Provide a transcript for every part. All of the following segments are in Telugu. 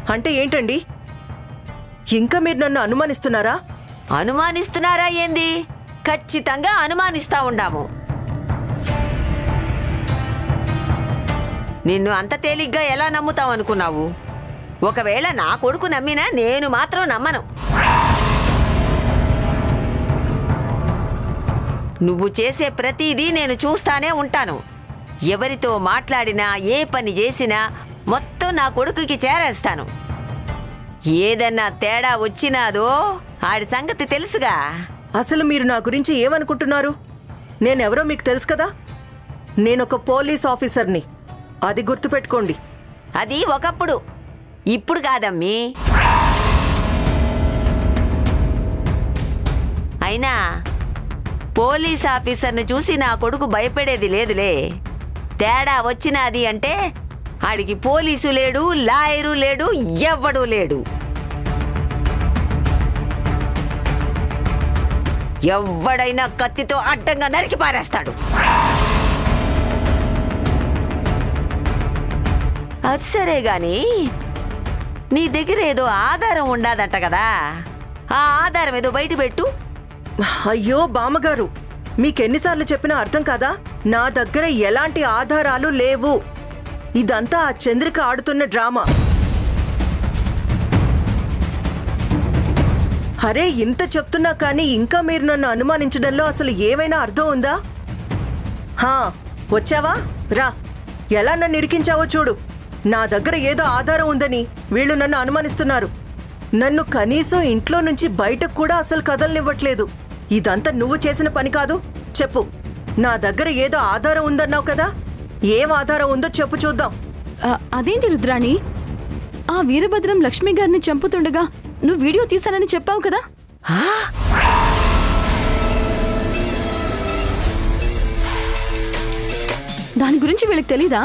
అంటే ఏంటండి ఇంకా మీరు నన్ను అనుమానిస్తున్నారా అనుమానిస్తున్నారా ఏంది ఖచ్చితంగా అనుమానిస్తా ఉండాము నిన్ను అంత తేలిగ్గా ఎలా నమ్ముతావు అనుకున్నావు ఒకవేళ నా కొడుకు నమ్మినా నేను మాత్రం నమ్మను నువ్వు చేసే ప్రతిదీ నేను చూస్తానే ఉంటాను ఎవరితో మాట్లాడినా ఏ పని చేసినా మొత్తం నా కొడుకుకి చేరేస్తాను ఏదన్నా తేడా వచ్చినాదో ఆడి సంగతి తెలుసుగా అసలు మీరు నా గురించి ఏమనుకుంటున్నారు నేనెవరో మీకు తెలుసు కదా నేనొక పోలీస్ ఆఫీసర్ని అది గుర్తుపెట్టుకోండి అది ఒకప్పుడు ఇప్పుడు కాదమ్మీ అయినా పోలీస్ ఆఫీసర్ని చూసి నా కొడుకు భయపడేది లేదులే తేడా వచ్చినది అంటే ఆడికి పోలీసు లేడు లాయరు లేడు ఎవ్వడూ లేడు ఎవ్వడైనా కత్తితో అడ్డంగా నరికి పారేస్తాడు అది సరే గాని నీ దగ్గర ఏదో ఆధారం ఉండాదంట కదా ఆ ఆధారం ఏదో బయట పెట్టు అయ్యో బామ్మగారు మీకెన్నిసార్లు చెప్పినా అర్థం కాదా నా దగ్గర ఎలాంటి ఆధారాలు లేవు ఇదంతా ఆ చంద్రిక ఆడుతున్న డ్రామా అరే ఇంత చెప్తున్నా కానీ ఇంకా మీరు నన్ను అనుమానించడంలో అసలు ఏమైనా అర్థం ఉందా హా వచ్చావా రా ఎలా నన్ను ఇరికించావో చూడు నా దగ్గర ఏదో ఆధారం ఉందని వీళ్ళు నన్ను అనుమానిస్తున్నారు నన్ను కనీసం ఇంట్లో నుంచి బయటకు కూడా అసలు కదలనివ్వట్లేదు ఇదంతా నువ్వు చేసిన పని కాదు చెప్పు నా దగ్గర ఏదో ఆధారం ఉందన్నావు కదా ఏం ఆధారం ఉందో చెప్పు చూద్దాం ఆ, అదేంటి రుద్రాణి ఆ వీరభద్రం లక్ష్మి గారిని చంపుతుండగా నువ్వు వీడియో తీశానని చెప్పావు కదా దాని గురించి వీళ్ళకి తెలీదా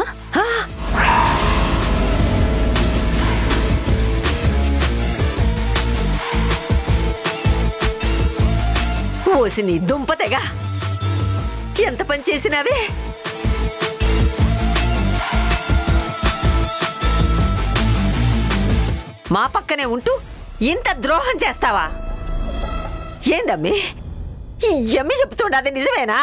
ఓసి నీ దుంపతెగా ఎంత పని చేసినావే మా పక్కనే ఉంటూ ఇంత ద్రోహం చేస్తావా ఏందమ్మి ఈ ఎమ్మి చెప్తుండది నిజమేనా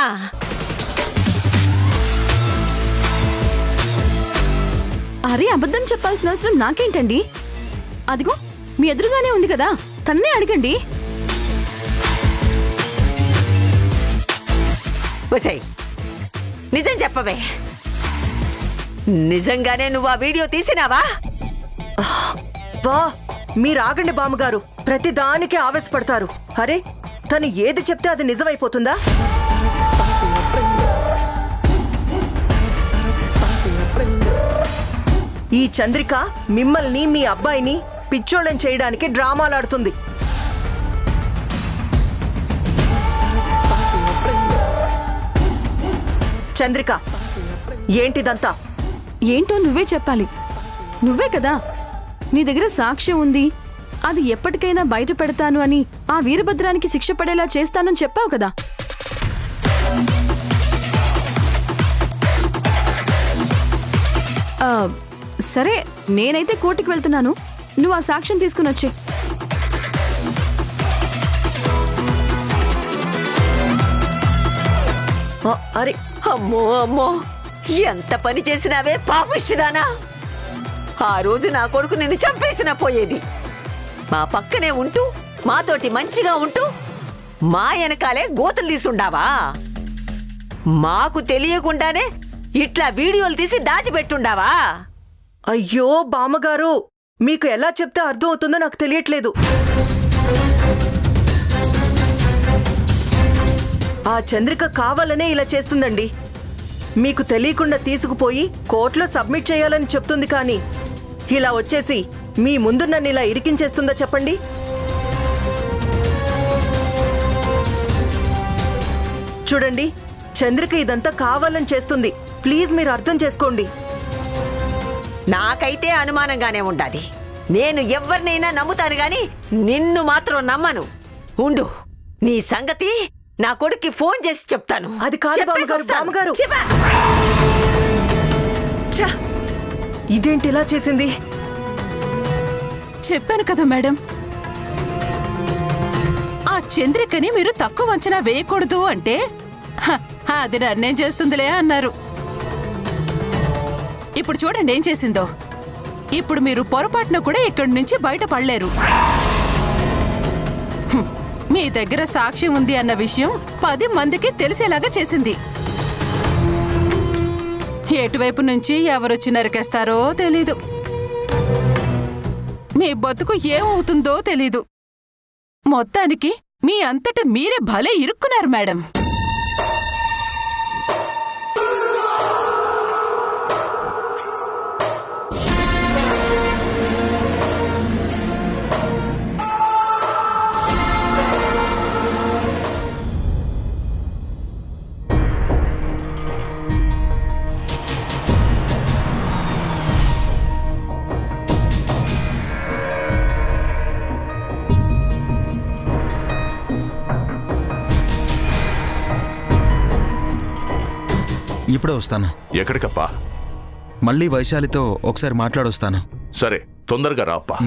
అరే అబద్ధం చెప్పాల్సిన అవసరం నాకేంటండి అదిగో మీ ఎదురుగానే ఉంది కదా తన్నే అడగండి వచ్చాయి నిజం చెప్పవే నిజంగానే నువ్వు ఆ వీడియో తీసినావా వా మీరు ఆగండి బామ్మగారు ప్రతి దానికి ఆవేశపడతారు అరే తను ఏది చెప్తే అది నిజమైపోతుందా ఈ చంద్రిక మిమ్మల్ని మీ అబ్బాయిని పిచ్చోళ్ళని చేయడానికి డ్రామాలాడుతుంది చంద్రిక ఏంటిదంతా ఏంటో నువ్వే చెప్పాలి నువ్వే కదా నీ దగ్గర సాక్ష్యం ఉంది అది ఎప్పటికైనా బయట పెడతాను అని ఆ వీరభద్రానికి శిక్ష పడేలా చేస్తానని చెప్పావు కదా ఆ, సరే నేనైతే కోర్టుకి వెళ్తున్నాను నువ్వు ఆ సాక్ష్యం తీసుకుని వచ్చే ఆ, అరే అమ్మో అమ్మో ఎంత పని చేసినావే పాపిష్టిదానా ఆ రోజు నా కొడుకు నిన్ను చంపేసినా పోయేది మా పక్కనే ఉంటూ మాతోటి మంచిగా ఉంటూ మా వెనకాలే గోతులు తీసుండావా మాకు తెలియకుండానే ఇట్లా వీడియోలు తీసి దాచిపెట్టుండావా అయ్యో బామ్మగారు మీకు ఎలా చెప్తే అర్థం అవుతుందో నాకు తెలియట్లేదు ఆ చంద్రిక కావాలనే ఇలా చేస్తుందండి మీకు తెలియకుండా తీసుకుపోయి కోర్టులో సబ్మిట్ చేయాలని చెప్తుంది కానీ ఇలా వచ్చేసి మీ ముందు నన్ను ఇలా ఇరికించేస్తుందా చెప్పండి చూడండి చంద్రిక ఇదంతా కావాలని చేస్తుంది ప్లీజ్ మీరు అర్థం చేసుకోండి నాకైతే అనుమానంగానే ఉండాది నేను ఎవరినైనా నమ్ముతాను గాని నిన్ను మాత్రం నమ్మను ఉండు నీ సంగతి నా కొడుక్కి ఫోన్ చేసి చెప్తాను అది కాదు చెప్పేసి బామ్మగారు, వస్తాను. బామ్మగారు. చెప్పా. ఛ! ఇదేంటి ఇలా చేసింది చెప్పాను కదా మేడం ఆ చంద్రికని మీరు తక్కువ అంచనా వేయకూడదు అంటే "హ, అది నన్నేం చేస్తుందిలే అన్నారు ఇప్పుడు చూడండి ఏం చేసిందో ఇప్పుడు మీరు పొరపాటున కూడా ఇక్కడి నుంచి బయటపడలేరు హ్మ్, మీ దగ్గర సాక్ష్యం ఉంది అన్న విషయం పది మందికి తెలిసేలాగా చేసింది ఎటువైపు నుంచి ఎవరొచ్చి నరికేస్తారో తెలీదు మీ బతుకు ఏమవుతుందో తెలీదు మొత్తానికి మీ అంతట మీరే భలే ఇరుక్కున్నారు మేడం ఇప్పుడే వస్తాను ఎక్కడికప్పా మళ్ళీ వైశాలితో ఒకసారి మాట్లాడొస్తాను సరే తొందరగా రా అప్పా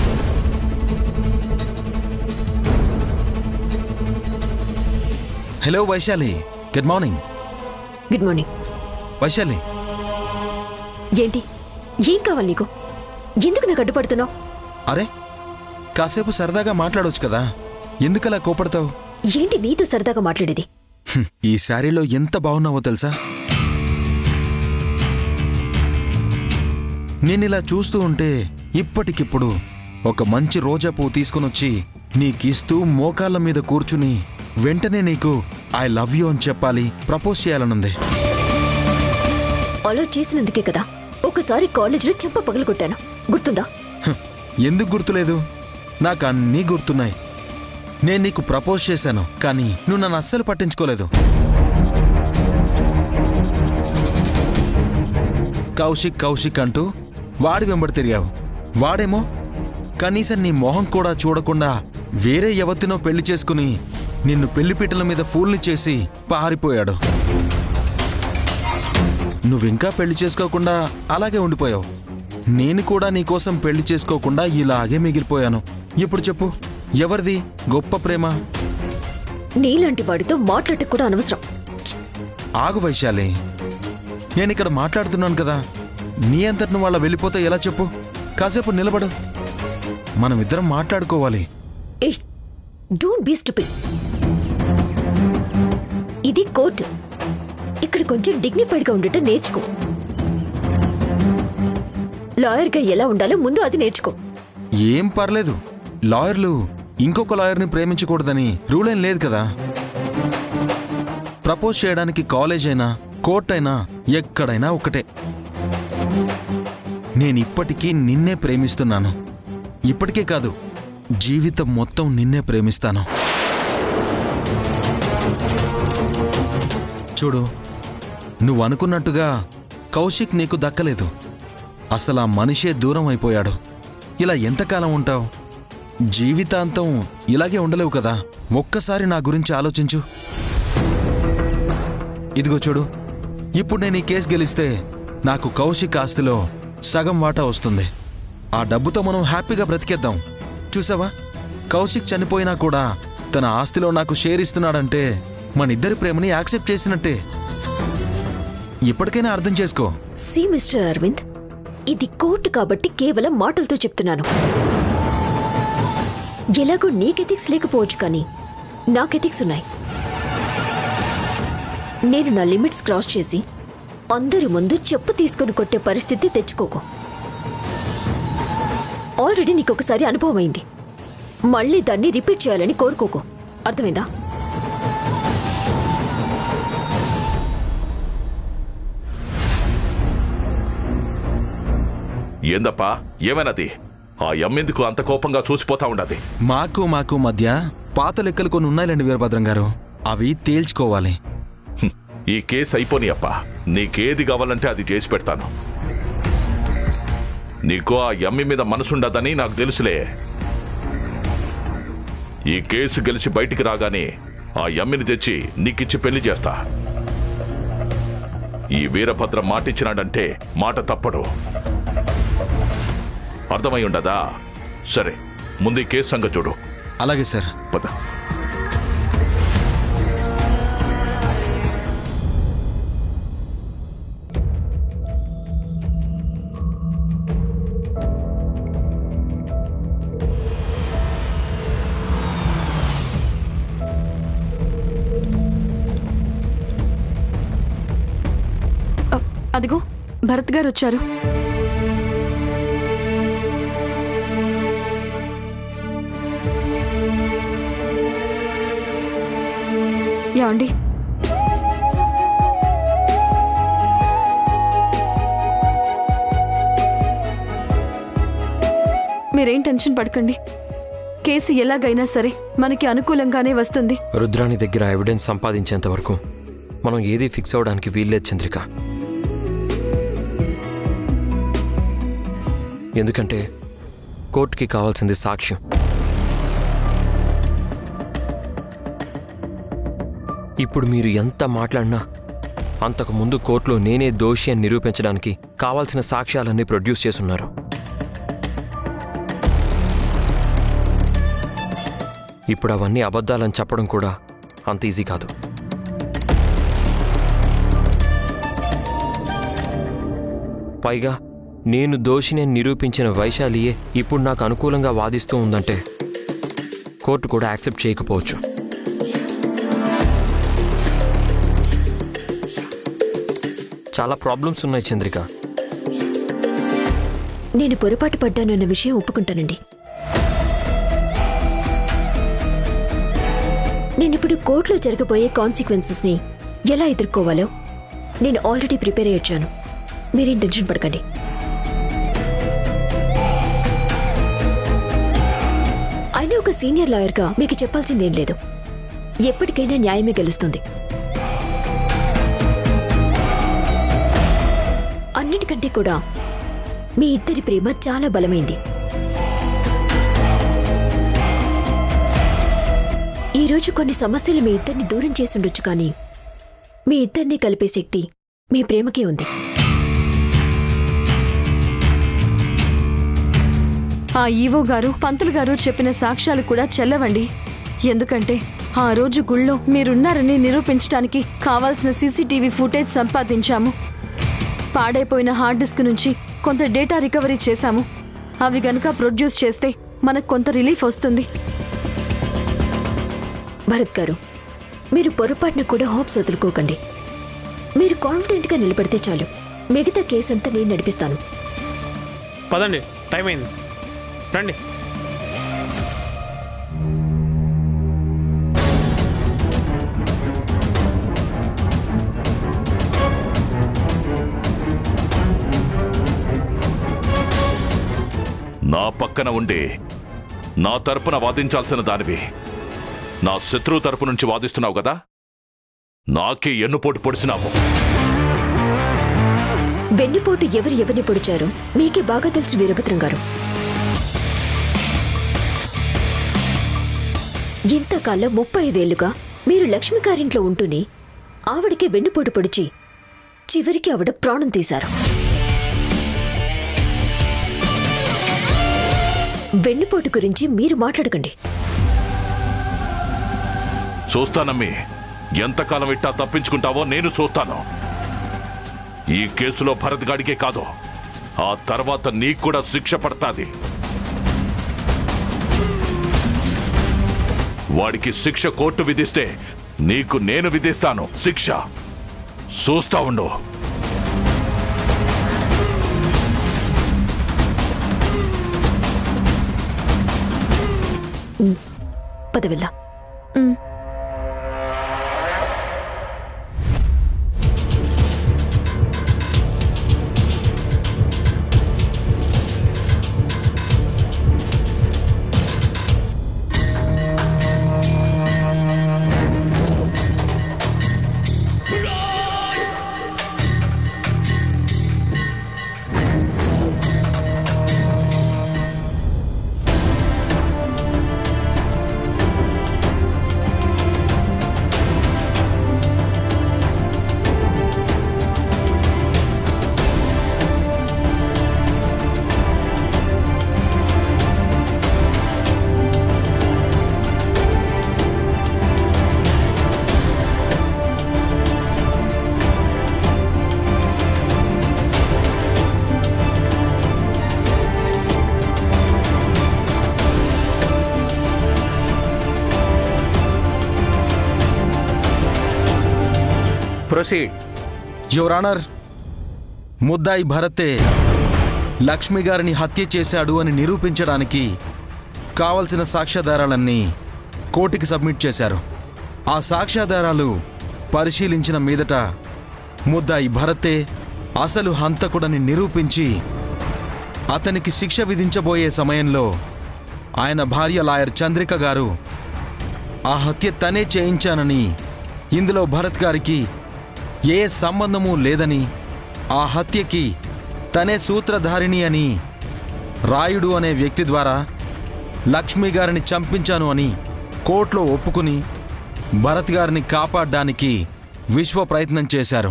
hello Vaishali good morning good morning Vaishali ఏంటి ఏం కావాలి నీకు ఎందుకు నాకు అడ్డుపడుతున్నావు అరే కాసేపు సరదాగా మాట్లాడొచ్చు కదా ఎందుకలా కోపడతావు ఏంటి నీతో సరదాగా మాట్లాడేది హ్మ్, ఈ శారీలో ఎంత బాగున్నావో తెలుసా నేనిలా చూస్తూ ఉంటే ఇప్పటికిప్పుడు ఒక మంచి రోజా పువ్వు తీసుకునొచ్చి నీకిస్తూ మోకాళ్ళ మీద కూర్చుని వెంటనే నీకు ఐ లవ్ యూ అని చెప్పాలి ప్రపోజ్ చేయాలనుంది అలా చేసినందుకే కదా ఒకసారి కాలేజీలో చెంప పగలగొట్టాను గుర్తుందా హ్మ్, ఎందుకు గుర్తులేదు నాకు అన్నీ గుర్తున్నాయి నేను నీకు ప్రపోజ్ చేశాను కానీ నువ్వు నన్ను అస్సలు పట్టించుకోలేదు కౌశిక్ కౌశిక్ అంటూ వాడి వెంబడి తిరిగావు వాడేమో కనీసం నీ మొహం కూడా చూడకుండా వేరే ఎవతినో పెళ్లి చేసుకుని నిన్ను పెళ్లిపీటల మీద ఫూల్ని చేసి పారిపోయాడు నువ్వింకా పెళ్లి చేసుకోకుండా అలాగే ఉండిపోయావు నేను కూడా నీకోసం పెళ్లి చేసుకోకుండా ఇలాగే మిగిలిపోయాను ఇప్పుడు చెప్పు ఎవరిది గొప్ప ప్రేమ నీలాంటి వాడితో మాట్లాడటం కూడా అనవసరం ఆగు వైశాలి నేనిక్కడ మాట్లాడుతున్నాను కదా నీ అంతటిని వాళ్ళ వెళ్ళిపోతే ఎలా చెప్పు కాసేపు నిలబడు మనమిద్దరం మాట్లాడుకోవాలి ఏ డోంట్ బీ స్టూపిడ్ ఇది కోర్టు ఇక్కడ కొంచెం డిగ్నిఫైడ్ గా ఉండటం నేర్చుకో లాయర్ గా ఎలా ఉండాలో ముందు అది నేర్చుకో ఏం పర్లేదు లాయర్లు ఇంకొక లాయర్ని ప్రేమించకూడదని రూల్ ఏం లేదు కదా ప్రపోజ్ చేయడానికి కాలేజ్ అయినా కోర్ట్ అయినా ఎక్కడైనా ఒకటే నేనిప్పటికీ నిన్నే ప్రేమిస్తున్నాను ఇప్పటికే కాదు జీవితం మొత్తం నిన్నే ప్రేమిస్తాను చూడు నువ్వు అనుకున్నట్టుగా కౌశిక్ నీకు దక్కలేదు అసలు ఆ మనిషే దూరం అయిపోయాడు ఇలా ఎంతకాలం ఉంటావు జీవితాంతం ఇలాగే ఉండలేవు కదా ఒక్కసారి నా గురించి ఆలోచించు ఇదిగో చూడు ఇప్పుడు నేను ఈ కేసు గెలిస్తే నాకు కౌశిక్ ఆస్తిలో సగం వాటా వస్తుంది ఆ డబ్బుతో మనం హ్యాపీగా బ్రతికేద్దాం చూసావా కౌశిక్ చనిపోయినా కూడా తన ఆస్తిలో నాకు షేర్ ఇస్తున్నాడంటే మన ఇద్దరి ప్రేమని యాక్సెప్ట్ చేసినట్టే ఇప్పటికైనా అర్థం చేసుకో సి మిస్టర్ అరవింద్ ఇది కోర్టు కాబట్టి కేవలం మాటలతో చెప్తున్నాను ఎలాగో నీకెథిక్స్ లేకపోవచ్చు కానీ నాకెథిక్స్ ఉన్నాయి నేను నా లిమిట్స్ క్రాస్ చేసి అందరి ముందు చెప్పు తీసుకొని కొట్టే పరిస్థితి తెచ్చుకోకు ఆల్రెడీ నీకు ఒకసారి అనుభవం అయింది మళ్ళీ దాన్ని రిపీట్ చేయాలని కోరుకోకు అర్థమైందా ఏందప్పా ఏమైనది ఆ ఎమ్మెందుకు అంత కోపంగా చూసిపోతా ఉండది మాకు మాకు మధ్య పాత లెక్కలు కొన్ని ఉన్నాయిలేండి వీరభద్రం గారు అవి తేల్చుకోవాలి హ్మ్. ఈ కేసు అయిపోని అప్ప నీకేది కావాలంటే అది చేసి పెడతాను నీకు ఆ ఎమ్మి మీద మనసుండదని నాకు తెలుసులే ఈ కేసు గెలిచి బయటికి రాగానే ఆ ఎమ్మిని తెచ్చి నీకిచ్చి పెళ్లి చేస్తా ఈ వీరభద్ర మాటిచ్చినాడంటే మాట తప్పడు అర్థమై ఉండదా సరే ముందు ఈ కేసు సంగతి చూడు అలాగే సార్ పద అ, అదిగో భరత్ గారు వచ్చారు ఏమండి మీరేం టెన్షన్ పడకండి కేసు ఎలాగైనా సరే మనకి అనుకూలంగానే వస్తుంది రుద్రాని దగ్గర ఎవిడెన్స్ సంపాదించేంత వరకు మనం ఏది ఫిక్స్ అవడానికి వీల్లేదు చంద్రిక ఎందుకంటే కోర్టుకి కావాల్సింది సాక్ష్యం ఇప్పుడు మీరు ఎంత మాట్లాడినా అంతకు ముందు కోర్టులో నేనే దోషి అని నిరూపించడానికి కావాల్సిన సాక్ష్యాలన్నీ ప్రొడ్యూస్ చేసున్నారు ఇప్పుడు అవన్నీ అబద్ధాలని చెప్పడం కూడా అంత ఈజీ కాదు పైగా నేను దోషిని అని నిరూపించిన వైశాలియే ఇప్పుడు నాకు అనుకూలంగా వాదిస్తూ ఉందంటే కోర్టు కూడా యాక్సెప్ట్ చేయకపోవచ్చు చాలా ప్రాబ్లమ్స్ ఉన్నాయి చంద్రిక నేను పొరపాటు పడ్డాను అన్న విషయం ఒప్పుకుంటానండి నేనిప్పుడు కోర్టులో జరగబోయే కాన్సిక్వెన్సెస్ ని ఎలా ఎదుర్కోవాలో నేను ఆల్రెడీ ప్రిపేర్ అయ్యి వచ్చాను మీరేం టెన్షన్ పడకండి అయినా ఒక సీనియర్ లాయర్గా మీకు చెప్పాల్సిందేం లేదు ఎప్పటికైనా న్యాయమే గెలుస్తుంది అన్నిటికంటే కూడా మీ ఇద్దరి ప్రేమ చాలా బలమైంది ఈరోజు కొన్ని సమస్యలు మీ ఇద్దరిని దూరం చేసుండొచ్చు కానీ మీ ఇద్దరిని కలిపే శక్తి మీ ప్రేమకే ఉంది ఆ ఈవో గారు పంతులు గారు చెప్పిన సాక్ష్యాలు కూడా చెల్లవండి ఎందుకంటే ఆ రోజు గుళ్ళో మీరున్నారని నిరూపించడానికి కావాల్సిన సీసీటీవీ ఫుటేజ్ సంపాదించాము పాడైపోయిన హార్డ్ డిస్క్ నుంచి కొంత డేటా రికవరీ చేశాము అవి గనక ప్రొడ్యూస్ చేస్తే మనకు కొంత రిలీఫ్ వస్తుంది భరత్ గారు మీరు పొరపాటున కూడా హోప్స్ వదులుకోకండి మీరు కాన్ఫిడెంట్గా నిలబడితే చాలు మిగతా కేసంతా నేను నడిపిస్తాను పదండి టైం అయింది రండి నా పక్కన ఉండి నా తరపున వాదించాల్సిన దానివి నా శత్రువు తరపు నుంచి వాదిస్తున్నావు కదా నాకే ఎన్నుపోటు పొడిసినావు వెన్నుపోటు ఎవరు ఎవరిని పొడిచారో మీకే బాగా తెలుసు వీరభద్రం గారు ఇంతకాలం ముప్పై ఐదేళ్లుగా మీరు లక్ష్మి గారింట్లో ఉంటూనే ఆవిడికి వెన్నుపోటు పొడిచి చివరికి ఆవిడ ప్రాణం తీశారు వెన్నుపోటు గురించి మీరు మాట్లాడకండి చూస్తానమ్మి ఎంతకాలం ఇట్టా తప్పించుకుంటావో నేను చూస్తాను ఈ కేసులో భరత్ గాడికే కాదు ఆ తర్వాత నీకు కూడా శిక్ష పడతాది వాడికి శిక్ష కోర్టు విధిస్తే నీకు నేను విధిస్తాను శిక్ష చూస్తా ఉండు పద వెళ్దాం ప్రొసీడ్ యువర్ ఆనర్ ముద్దాయి భరతే లక్ష్మి గారిని హత్య చేశాడు అని నిరూపించడానికి కావలసిన సాక్ష్యాధారాలన్నీ కోర్టుకి సబ్మిట్ చేశారు ఆ సాక్ష్యాధారాలు పరిశీలించిన మీదట ముద్దాయి భరతే అసలు హంతకుడని నిరూపించి అతనికి శిక్ష విధించబోయే సమయంలో ఆయన భార్య లాయర్ చంద్రిక గారు ఆ హత్య తనే చేయించానని ఇందులో భరత్ గారికి ఏ సంబంధము లేదని ఆ హత్యకి తనే సూత్రధారిణి అని రాయుడు అనే వ్యక్తి ద్వారా లక్ష్మి గారిని చంపించాను అని కోర్టులో ఒప్పుకుని భరత్ గారిని కాపాడడానికి విశ్వ ప్రయత్నం చేశారు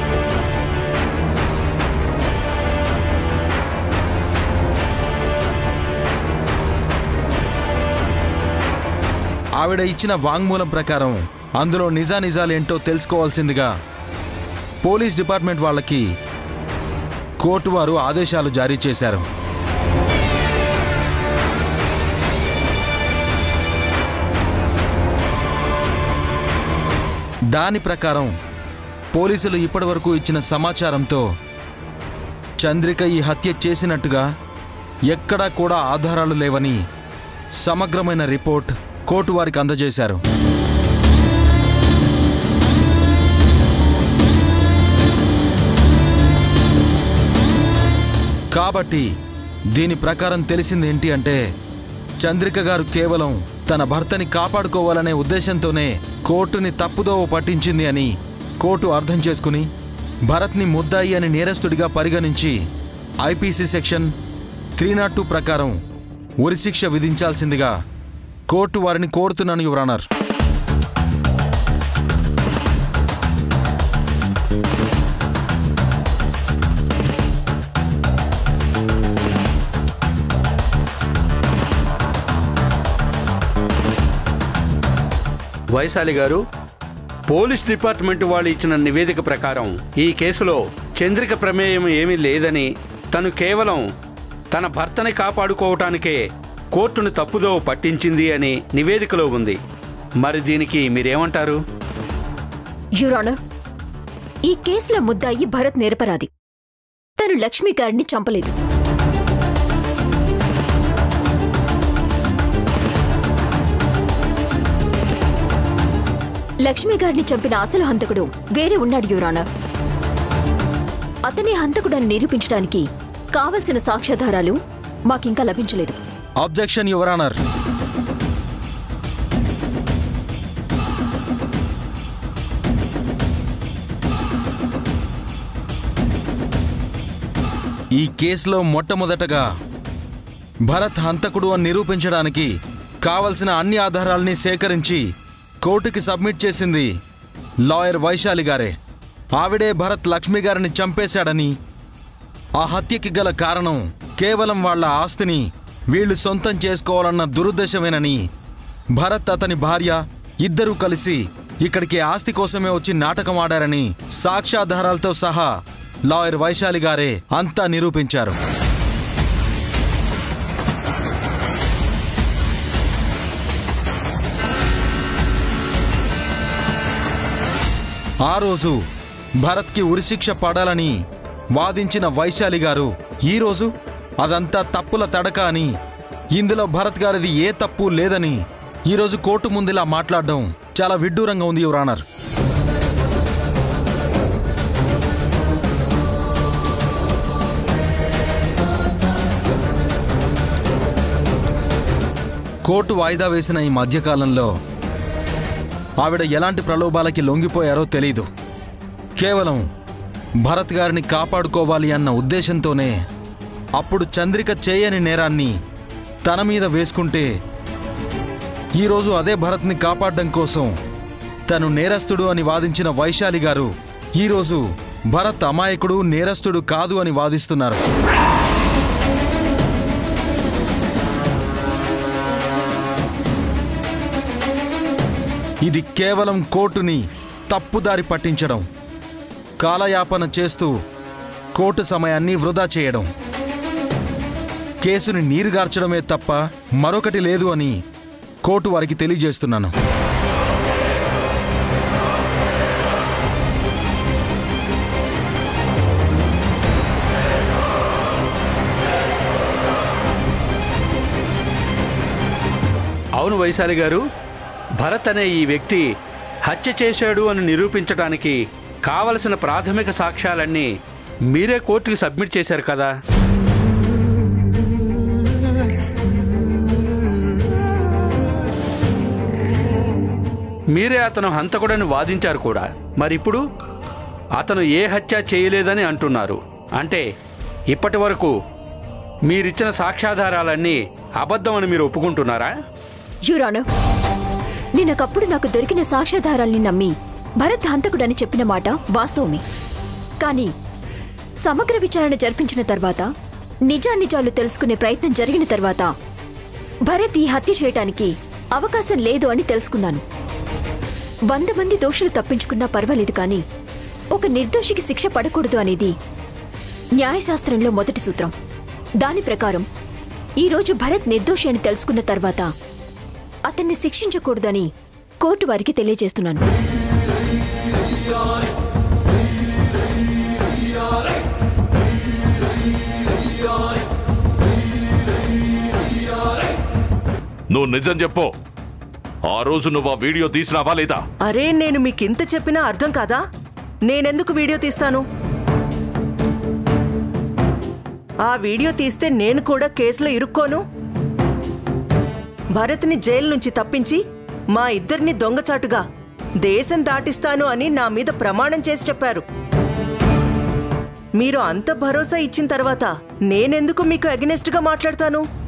ఆవిడ ఇచ్చిన వాంగ్మూలం ప్రకారం అందులో నిజానిజాలేంటో తెలుసుకోవాల్సిందిగా పోలీస్ డిపార్ట్మెంట్ వాళ్ళకి కోర్టు వారు ఆదేశాలు జారీ చేశారు దాని ప్రకారం పోలీసులు ఇప్పటివరకు ఇచ్చిన సమాచారంతో చంద్రిక ఈ హత్య చేసినట్టుగా ఎక్కడా కూడా ఆధారాలు లేవని సమగ్రమైన రిపోర్ట్ కోర్టు వారికి అందజేశారు కాబట్టి దీని ప్రకారం తెలిసింది ఏంటి అంటే చంద్రిక గారు కేవలం తన భర్తని కాపాడుకోవాలనే ఉద్దేశంతోనే కోర్టుని తప్పుదోవ పట్టించింది అని కోర్టు అర్థం చేసుకుని భరత్ని ముద్దాయి అని నేరస్తుడిగా పరిగణించి IPC section three not two ప్రకారం ఉరిశిక్ష విధించాల్సిందిగా కోర్టు వారిని కోరుతున్నాను యువరానర్ వైశాలి గారు పోలీస్ డిపార్ట్మెంట్ వాళ్ళు ఇచ్చిన నివేదిక ప్రకారం ఈ కేసులో చంద్రిక ప్రమేయం ఏమీ లేదని తను కేవలం తన భర్తని కాపాడుకోవటానికే కోర్టును తప్పుదో పట్టించింది అని నివేదికలో ఉంది మరి దీనికి మీరేమంటారు యురానర్ ఈ కేసులో ముద్దాయి భరత్ నిరపరాధి తను లక్ష్మి గారిని చంపలేదు లక్ష్మి గారిని చంపిన అసలు హంతకుడు వేరే ఉన్నాడు యురానర్ అతనే హంతకుడని నిరూపించడానికి కావలసిన సాక్ష్యాధారాలు మాకింకా లభించలేదు అబ్జెక్షన్ యువరానర్ ఈ కేసులో మొట్టమొదటగా భరత్ హంతకుడు అని నిరూపించడానికి కావలసిన అన్ని ఆధారాల్ని సేకరించి కోర్టుకి సబ్మిట్ చేసింది లాయర్ వైశాలి గారే ఆవిడే భరత్ లక్ష్మి గారిని చంపేశాడని ఆ హత్యకి గల కారణం కేవలం వాళ్ళ ఆస్తిని వీళ్ళు సొంతం చేసుకోవాలన్న దురుద్దేశమేనని భరత్ అతని భార్య ఇద్దరూ కలిసి ఇక్కడికి ఆస్తి కోసమే వచ్చి నాటకం ఆడారని సాక్ష్యాధారాలతో సహా లాయర్ వైశాలి గారే అంతా నిరూపించారు ఆ రోజు భరత్కి ఉరిశిక్ష పడాలని వాదించిన వైశాలి గారు ఈరోజు అదంతా తప్పుల తడక అని ఇందులో భరత్ గారిది ఏ తప్పు లేదని ఈరోజు కోర్టు ముందులా మాట్లాడడం చాలా విడ్డూరంగా ఉంది యువరానర్ కోర్టు వాయిదా వేసిన ఈ మధ్యకాలంలో ఆవిడ ఎలాంటి ప్రలోభాలకి లొంగిపోయారో తెలీదు కేవలం భరత్ గారిని కాపాడుకోవాలి అన్న ఉద్దేశంతోనే అప్పుడు చంద్రిక చేయని నేరాన్ని తన మీద వేసుకుంటే ఈరోజు అదే భరత్ని కాపాడడం కోసం తను నేరస్తుడు అని వాదించిన వైశాలి గారు ఈరోజు భరత్ అమాయకుడు నేరస్తుడు కాదు అని వాదిస్తున్నారు ఇది కేవలం కోర్టుని తప్పుదారి పట్టించడం కాలయాపన చేస్తూ కోర్టు సమయాన్ని వృధా చేయడం కేసుని నీరుగార్చడమే తప్ప మరొకటి లేదు అని కోర్టు వారికి తెలియజేస్తున్నాను అవును వైశాలి గారు భరత్ అనే ఈ వ్యక్తి హత్య చేశాడు అని నిరూపించడానికి కావలసిన ప్రాథమిక సాక్ష్యాలన్నీ మీరే కోర్టుకి సబ్మిట్ చేశారు కదా మీరే అతను హంతకుడని వాదించారు కూడా మరిప్పుడు అతను ఏ హత్య చేయలేదని అంటున్నారు అంటే ఇప్పటి వరకు మీరిచ్చిన సాక్ష్యాధారాలన్నీ అబద్ధమని మీరు ఒప్పుకుంటున్నారా యురానర్ నేనొకప్పుడు నాకు దొరికిన సాక్ష్యాధారాల్ని నమ్మి భరత్ హంతకుడని చెప్పిన మాట వాస్తవమే కానీ సమగ్ర విచారణ జరిపించిన తర్వాత నిజానిజాలు తెలుసుకునే ప్రయత్నం జరిగిన తర్వాత భరత్ ఈ హత్య చేయటానికి అవకాశం లేదు అని తెలుసుకున్నాను వంద మంది దోషులు తప్పించుకున్నా పర్వాలేదు కానీ ఒక నిర్దోషికి శిక్ష పడకూడదు అనేది న్యాయశాస్త్రంలో మొదటి సూత్రం దాని ప్రకారం ఈరోజు భరత్ నిర్దోషి అని తెలుసుకున్న తర్వాత అతన్ని శిక్షించకూడదని కోర్టు వారికి తెలియజేస్తున్నాను నువ్వు నిజం చెప్పు ఆ రోజు నువ్వు ఆ వీడియో తీసినావా లేదా అరే నేను మీకింత చెప్పినా అర్థం కాదా నేనెందుకు వీడియో తీస్తాను ఆ వీడియో తీస్తే నేను కూడా కేసులో ఇరుక్కోను భరత్ని జైలు నుంచి తప్పించి మా ఇద్దరిని దొంగచాటుగా దేశం దాటిస్తాను అని నా మీద ప్రమాణం చేసి చెప్పారు మీరు అంత భరోసా ఇచ్చిన తర్వాత నేనెందుకు మీకు అగెనెస్ట్గా మాట్లాడతాను